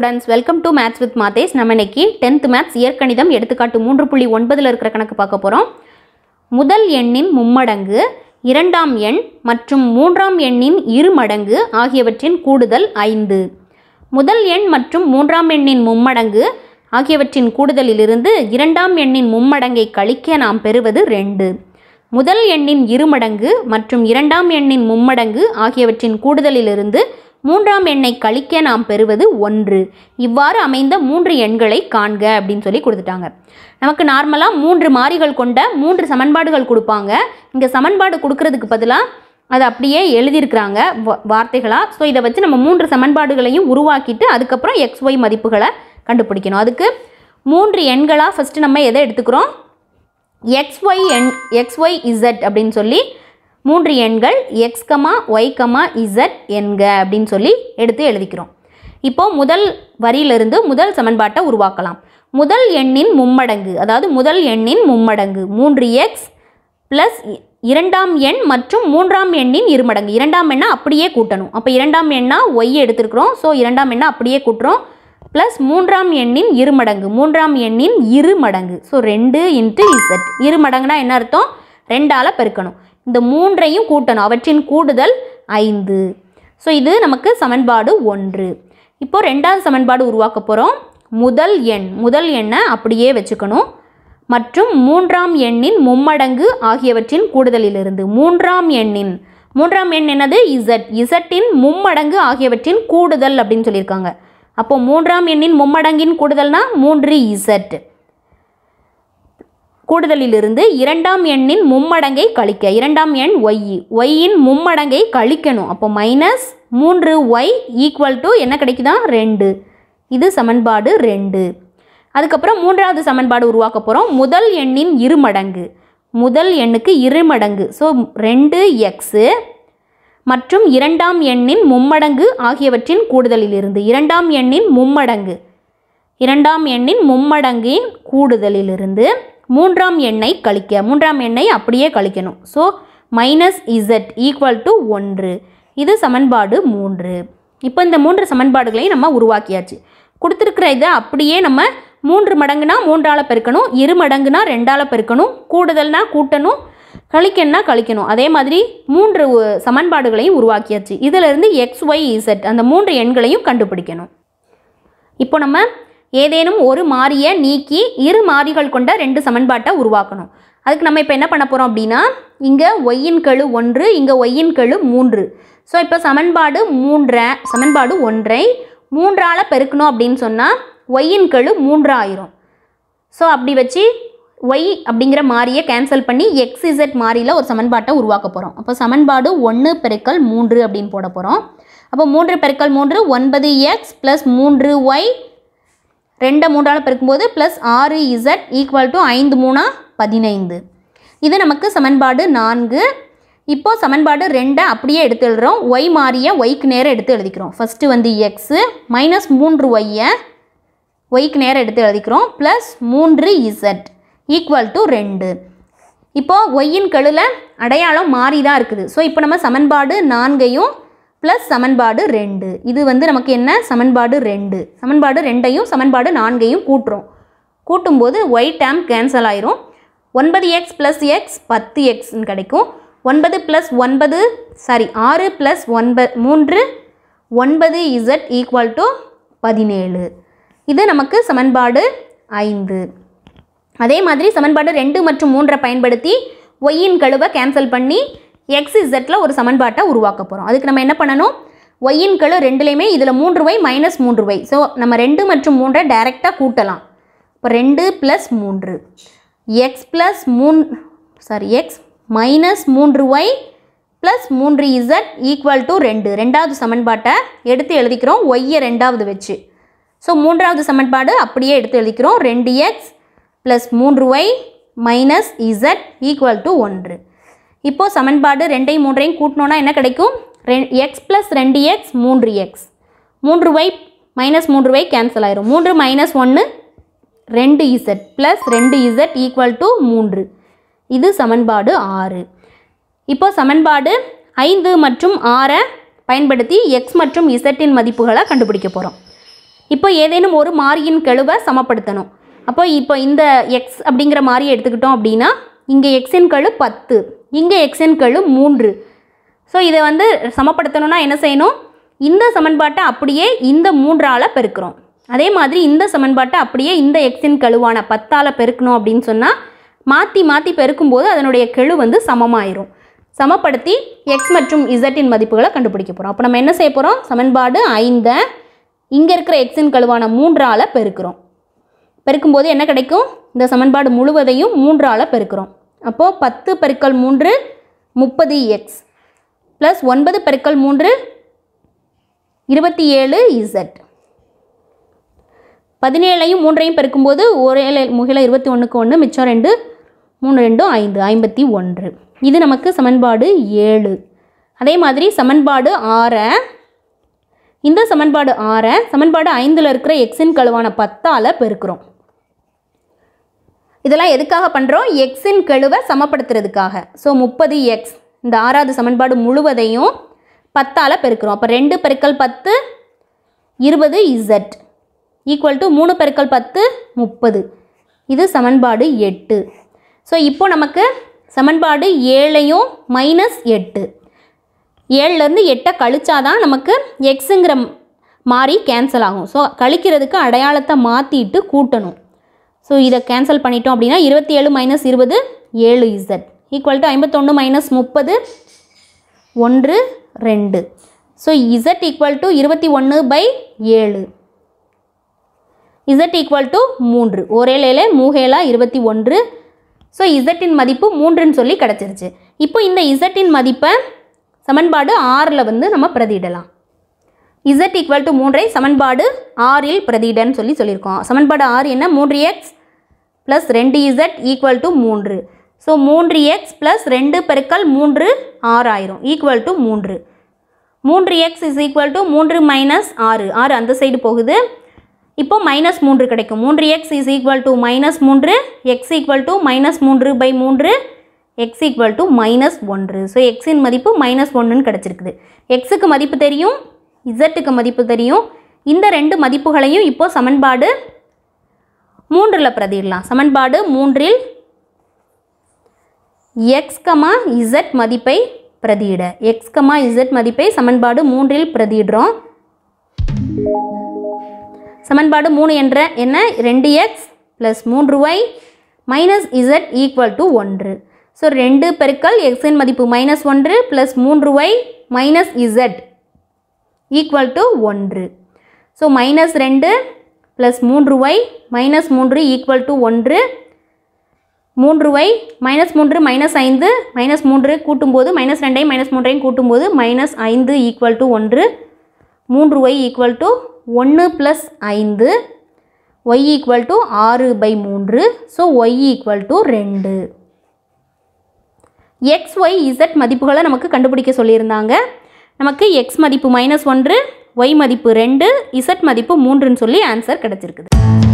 students welcome to maths with Mathesh நம்ம இன்னைக்கு tenth maths இயற்கணிதம் எடுத்துக்காட்டு மூன்று புள்ளி ஒன்பதில் இருக்கிற கணக்கு பார்க்க போகிறோம் முதல் எண்ணின் மும்மடங்கு இரண்டாம் எண் மற்றும் மூன்றாம் எண்ணின் இரு மடங்கு ஆகியவற்றின் கூடுதல் ஐந்து முதல் எண் மற்றும் மூன்றாம் எண்ணின் மும்மடங்கு ஆகியவற்றின் கூடுதலிலிருந்து இரண்டாம் எண்ணின் மும்மடங்கை கழிக்க நாம் பெறுவது ரெண்டு முதல் எண்ணின் இருமடங்கு மற்றும் இரண்டாம் எண்ணின் மும்மடங்கு ஆகியவற்றின் கூடுதலிலிருந்து மூன்றாம் எண்ணை கழிக்க நாம் பெறுவது ஒன்று இவ்வாறு அமைந்த மூன்று எண்களை காண்க அப்படின்னு சொல்லி கொடுத்துட்டாங்க நமக்கு நார்மலாக மூன்று மாறிகள் கொண்ட மூன்று சமன்பாடுகள் கொடுப்பாங்க இங்கே சமன்பாடு கொடுக்கறதுக்கு பதிலாக அதை அப்படியே எழுதியிருக்கிறாங்க வா- வார்த்தைகளா ஸோ இதை வச்சு நம்ம மூன்று சமன்பாடுகளையும் உருவாக்கிட்டு அதுக்கப்புறம் எக்ஸ் ஒய் மதிப்புகளை கண்டுபிடிக்கணும் அதுக்கு மூன்று எண்களாக ஃபஸ்ட்டு நம்ம எதை எடுத்துக்கிறோம் XY எண் XY Z அப்படின்னு சொல்லி மூன்று எண்கள் x comma y comma z என்க அப்படின்னு சொல்லி எடுத்து எழுதிக்கிறோம் இப்போ முதல் வரியிலிருந்து முதல் சமன்பாட்டை உருவாக்கலாம் முதல் எண்ணின் மும்மடங்கு அதாவது முதல் எண்ணின் மும்மடங்கு மூன்று எக்ஸ் ப்ளஸ் இரண்டாம் எண் மற்றும் மூன்றாம் எண்ணின் இருமடங்கு இரண்டாம் எண்ணை அப்படியே கூட்டணும் அப்போ இரண்டாம் எண்ணா ஒய் எடுத்திருக்கிறோம் ஸோ இரண்டாம் எண்ணை அப்படியே கூட்டுறோம் ப்ளஸ் மூன்றாம் எண்ணின் இருமடங்கு மூன்றாம் எண்ணின் இரு மடங்கு ஸோ ரெண்டு இன்ட்டு இசட் இரு மடங்குனா என்ன அர்த்தம் ரெண்டால் பெருக்கணும் இந்த மூன்றையும் கூட்டணும் அவற்றின் கூடுதல் ஐந்து ஸோ இது நமக்கு சமன்பாடு ஒன்று இப்போ ரெண்டாவது சமன்பாடு உருவாக்க போகிறோம் முதல் எண் முதல் எண்ணை அப்படியே வச்சுக்கணும் மற்றும் மூன்றாம் எண்ணின் மும்மடங்கு ஆகியவற்றின் கூடுதலிலிருந்து மூன்றாம் எண்ணின் மூன்றாம் எண் என்னது இசட் இசட்டின் மும்மடங்கு ஆகியவற்றின் கூடுதல் அப்படின்னு சொல்லியிருக்காங்க அப்போ மூன்றாம் எண்ணின் மும்மடங்கின் கூடுதல்னா மூன்று இசட் கூடுதலிலிருந்து இரண்டாம் எண்ணின் மும்மடங்கை கழிக்க இரண்டாம் எண் ஒய் ஒய்யின் மும்மடங்கை கழிக்கணும் அப்போ மைனஸ் மூன்று ஒய் ஈக்குவல் டு என்ன கிடைக்குதா ரெண்டு இது சமன்பாடு ரெண்டு அதுக்கப்புறம் மூன்றாவது சமன்பாடு உருவாக்க போகிறோம் முதல் எண்ணின் இருமடங்கு முதல் எண்ணுக்கு இருமடங்கு ஸோ ரெண்டு எக்ஸு மற்றும் இரண்டாம் எண்ணின் மும்மடங்கு ஆகியவற்றின் கூடுதலிலிருந்து இரண்டாம் எண்ணின் மும்மடங்கு இரண்டாம் எண்ணின் மும்மடங்கின் கூடுதலிலிருந்து மூன்றாம் எண்ணை கழிக்க மூன்றாம் எண்ணை அப்படியே கழிக்கணும் so minus z equal to ஒன்று இது சமன்பாடு மூன்று இப்போ இந்த மூன்று சமன்பாடுகளையும் நம்ம உருவாக்கியாச்சு கொடுத்துருக்கிற இதை அப்படியே நம்ம மூன்று மடங்குனா மூன்றால் பெருக்கணும் இரு மடங்குனா ரெண்டால் பெருக்கணும் கூடுதல்னா கூட்டணும் கழிக்கணும்னா கழிக்கணும் அதே மாதிரி மூன்று உ- சமன்பாடுகளையும் உருவாக்கியாச்சு இதிலிருந்து எக்ஸ் ஒய் இசட் அந்த மூன்று எண்களையும் கண்டுபிடிக்கணும் இப்போ நம்ம ஏதேனும் ஒரு மாறியை நீக்கி இரு மாறிகள் கொண்ட ரெண்டு சமன்பாட்டை உருவாக்கணும் அதுக்கு நம்ம இப்போ என்ன பண்ண போகிறோம் அப்படின்னா இங்கே ஒய்யின் கெழு ஒன்று இங்கே ஒய்யின் கெழு மூன்று ஸோ இப்போ சமன்பாடு மூன்றை சமன்பாடு ஒன்றை மூன்றால் பெருக்கணும் அப்படின்னு சொன்னால் ஒய்யின் கெழு மூன்றாயிரும் ஸோ அப்படி வச்சு ஒய் அப்படிங்கிற மாறியை கேன்சல் பண்ணி எக்ஸ் இசட் மாறியில் ஒரு சமன்பாட்டை உருவாக்க போகிறோம் அப்போ சமன்பாடு ஒன்று பெருக்கல் மூன்று அப்படின்னு போட போகிறோம் அப்போ மூன்று பெருக்கல் மூன்று ஒன்பது எக்ஸ் ப்ளஸ் மூன்று ஒய் ரெண்டை மூன்றால் பெருக்கும்போது ப்ளஸ் ஆறு இசட் ஈக்குவல் டு ஐந்து மூணா பதினைந்து இது நமக்கு சமன்பாடு நான்கு இப்போ சமன்பாடு ரெண்டை அப்படியே எடுத்து எழுதுறோம் ஒய் மாறிய ஒய்க்கு நேரம் எடுத்து எழுதிக்கிறோம் ஃபஸ்ட்டு வந்து எக்ஸு மைனஸ் மூன்று ஒய்யை ஒய்க்கு நேரம் எடுத்து எழுதிக்கிறோம் ப்ளஸ் மூன்று இசட் ஈக்குவல் டு ரெண்டு இப்போது ஒய்யின் கெழுல அடையாளம் மாறி தான் இருக்குது ஸோ இப்போ நம்ம சமன்பாடு நான்கையும் ப்ளஸ் சமன்பாடு ரெண்டு இது வந்து நமக்கு என்ன சமன்பாடு ரெண்டு சமன்பாடு ரெண்டையும் சமன்பாடு நான்கையும் கூட்டுறோம் கூட்டும்போது ஒய் டேம் கேன்சல் ஆயிரும் ஒன்பது எக்ஸ் ப்ளஸ் எக்ஸ் பத்து எக்ஸ்ன்னு கிடைக்கும் ஒன்பது ப்ளஸ் ஒன்பது சாரி ஆறு ப்ளஸ் ஒன்பது மூன்று ஒன்பது இசட் ஈக்குவல் டு பதினேழு இது நமக்கு சமன்பாடு ஐந்து அதே மாதிரி சமன்பாடு ரெண்டு மற்றும் மூன்றை பயன்படுத்தி ஒய்யின் கழுவை கேன்சல் பண்ணி எக்ஸ் இசட்டில் ஒரு சமன்பாட்டை உருவாக்க போகிறோம் அதுக்கு நம்ம என்ன பண்ணணும் ஒய்யின் கழு ரெண்டுலேயுமே இதில் மூன்று ஒய் மைனஸ் மூன்று ஒய் ஸோ நம்ம ரெண்டு மற்றும் மூன்றை டைரெக்டாக கூட்டலாம் இப்போ ரெண்டு ப்ளஸ் மூன்று எக்ஸ் ப்ளஸ் மூன் சாரி எக்ஸ் மைனஸ் மூன்று ஒய் ப்ளஸ் மூன்று இசட் ஈக்குவல் டு ரெண்டு ரெண்டாவது சமன்பாட்டை எடுத்து எழுதிக்கிறோம் ஒய்யை ரெண்டாவது வச்சு ஸோ மூன்றாவது சமன்பாடு அப்படியே எடுத்து எழுதிக்கிறோம் ரெண்டு எக்ஸ் ப்ளஸ் மூன்று y minus z equal to ஒன்று இப்போது சமன்பாடு ரெண்டையும் மூன்றையும் கூட்டினோன்னா என்ன கிடைக்கும் ரெ எக்ஸ் ப்ளஸ் ரெண்டு எக்ஸ் மூன்று எக்ஸ் மூன்று ஒய் மைனஸ் மூன்று ஒய் கேன்சல் ஆயிரும் மூன்று மைனஸ் ஒன்று ரெண்டு இசட் ப்ளஸ் ரெண்டு இசட் ஈக்குவல் டு மூன்று இது சமன்பாடு ஆறு இப்போ சமன்பாடு ஐந்து மற்றும் ஆறை பயன்படுத்தி எக்ஸ் மற்றும் இசட்டின் மதிப்புகளை கண்டுபிடிக்க போகிறோம் இப்போ ஏதேனும் ஒரு மாறியின் கெழுவை சமப்படுத்தணும் அப்போ இப்போ இந்த எக்ஸ் அப்படிங்கிற மாறியை எடுத்துக்கிட்டோம் அப்படின்னா இங்கே எக்ஸின் கெழு பத்து இங்கே எக்ஸின் கெழு மூன்று ஸோ இதை வந்து சமப்படுத்தணும்னா என்ன செய்யணும் இந்த சமன்பாட்டை அப்படியே இந்த மூன்றால் பெருக்கிறோம் அதே மாதிரி இந்த சமன்பாட்டை அப்படியே இந்த எக்ஸின் கெழுவான பத்தால் பெருக்கணும் அப்படின்னு சொன்னால் மாற்றி மாற்றி பெருக்கும்போது அதனுடைய கெழு வந்து சமமாயிரும் சமப்படுத்தி எக்ஸ் மற்றும் இசட்டின் மதிப்புகளை கண்டுபிடிக்க போகிறோம் அப்போ நம்ம என்ன செய்ய போகிறோம் சமன்பாடு ஐந்தை இங்கே இருக்கிற எக்ஸின் கழுவான மூன்றால் பெருக்கிறோம் பெருக்கும்போது என்ன கிடைக்கும் இந்த சமன்பாடு முழுவதையும் மூன்றால் பெருக்கிறோம் அப்போது பத்து பெருக்கல் மூன்று முப்பது எக்ஸ் ப்ளஸ் ஒன்பது பெருக்கல் மூன்று இருபத்தி ஏழு இசட் பதினேழையும் மூன்றையும் பெருக்கும்போது ஒரே முகில இருபத்தி ஒன்றுக்கு ஒன்று மிச்சம் ரெண்டு மூணு ரெண்டும் ஐந்து ஐம்பத்தி ஒன்று இது நமக்கு சமன்பாடு ஏழு அதே மாதிரி சமன்பாடு ஆறை இந்த சமன்பாடு ஆறை சமன்பாடு ஐந்தில் இருக்கிற எக்ஸின் கழுவான பத்தால் பெருக்கிறோம் இதெல்லாம் எதுக்காக பண்ணுறோம் எக்ஸின் கெழுவை சமப்படுத்துறதுக்காக ஸோ முப்பது எக்ஸ் இந்த ஆறாவது சமன்பாடு முழுவதையும் பத்தால் பெருக்கிறோம் அப்போ ரெண்டு பெருக்கல் பத்து இருபது இசட் ஈக்குவல் டு மூணு பெருக்கல் பத்து முப்பது இது சமன்பாடு எட்டு ஸோ இப்போ நமக்கு சமன்பாடு ஏழையும் மைனஸ் எட்டு ஏழுலேருந்து எட்டை கழிச்சாதான் நமக்கு எக்ஸுங்கிற மாறி கேன்சல் ஆகும் ஸோ கழிக்கிறதுக்கு அடையாளத்தை மாற்றிட்டு கூட்டணும் ஸோ இதை கேன்சல் பண்ணிட்டோம் அப்படின்னா இருபத்தி ஏழு மைனஸ் இருபது ஏழு இசட் ஈக்குவல் டு ஐம்பத்தொன்று மைனஸ் முப்பது ஒன்று ரெண்டு ஸோ இசட் ஈக்குவல் டு இருபத்தி ஒன்று பை ஏழு இசட் ஈக்குவல் டு மூன்று ஒரேலேல மூகேலா இருபத்தி ஒன்று ஸோ இசட்டின் மதிப்பு மூன்றுன்னு சொல்லி கிடச்சிருச்சு இப்போ இந்த இசட்டின் மதிப்பை சமன்பாடு ஆறில் வந்து நம்ம பிரதியிடலாம் இசட் ஈக்குவல் டு மூன்றை சமன்பாடு ஆறில் பிரதியிடன்னு சொல்லி சொல்லியிருக்கோம் சமன்பாடு ஆறு என்ன மூன்று எக்ஸ் ப்ளஸ் ரெண்டு இசட் ஈக்குவல் டு மூன்று ஸோ மூன்று எக்ஸ் ப்ளஸ் ரெண்டு பெருக்கல் மூன்று ஆறாயிரம் ஈக்குவல் டு மூன்று மூன்று எக்ஸ் இஸ் ஈக்குவல் டு மூன்று மைனஸ் ஆறு ஆறு அந்த சைடு போகுது இப்போ மைனஸ் மூன்று கிடைக்கும் மூன்று x is equal to minus மூன்று எக்ஸ் ஈக்குவல் டு மைனஸ் மூன்று பை மூன்று எக்ஸ் ஈக்குவல் டு மைனஸ் ஒன்று ஸோ எக்ஸின் மதிப்பு மைனஸ் ஒன்றுன்னு கிடச்சிருக்குது எக்ஸுக்கு மதிப்பு தெரியும் இசட்டுக்கு மதிப்பு தெரியும் இந்த ரெண்டு மதிப்புகளையும் இப்போ சமன்பாடு மூன்றில் பிரதியிடலாம் சமன்பாடு மூன்றில் எக்ஸ் கமா இசட் மதிப்பை பிரதியிட எக்ஸ் கமா இசட் மதிப்பை சமன்பாடு மூன்றில் பிரதியிடுறோம் சமன்பாடு மூணு என்ற என்ன ரெண்டு எக்ஸ் ப்ளஸ் மூன்று y minus z equal to ஒன்று ஸோ ரெண்டு பெருக்கல் எக்ஸின் மதிப்பு மைனஸ் ஒன்று ப்ளஸ் மூன்று y minus z equal to ஒன்று ஸோ மைனஸ் ரெண்டு ப்ளஸ் மூன்று ஒய் மைனஸ் மூன்று ஈக்குவல் டு ஒன்று மூன்று ஒய் மைனஸ் மூன்று மைனஸ் ஐந்து மைனஸ் மூன்று கூட்டும்போது மைனஸ் ரெண்டையும் மைனஸ் மூன்றையும் கூட்டும்போது மைனஸ் ஐந்து ஈக்குவல் டு ஒன்று மூன்று ஒய் ஈக்குவல் டு ஒன்று ப்ளஸ் ஐந்து ஒய் ஈக்குவல் டு ஆறு பை மூன்று ஸோ ஒய் ஈக்குவல் டு ரெண்டு எக்ஸ் ஒய் இசட் மதிப்புகளை நமக்கு கண்டுபிடிக்க சொல்லியிருந்தாங்க நமக்கு எக்ஸ் மதிப்பு மைனஸ் ஒன்று ஒய் மதிப்பு ரெண்டு இசட் மதிப்பு மூன்றுன்னு சொல்லி ஆன்சர் கிடச்சிருக்குது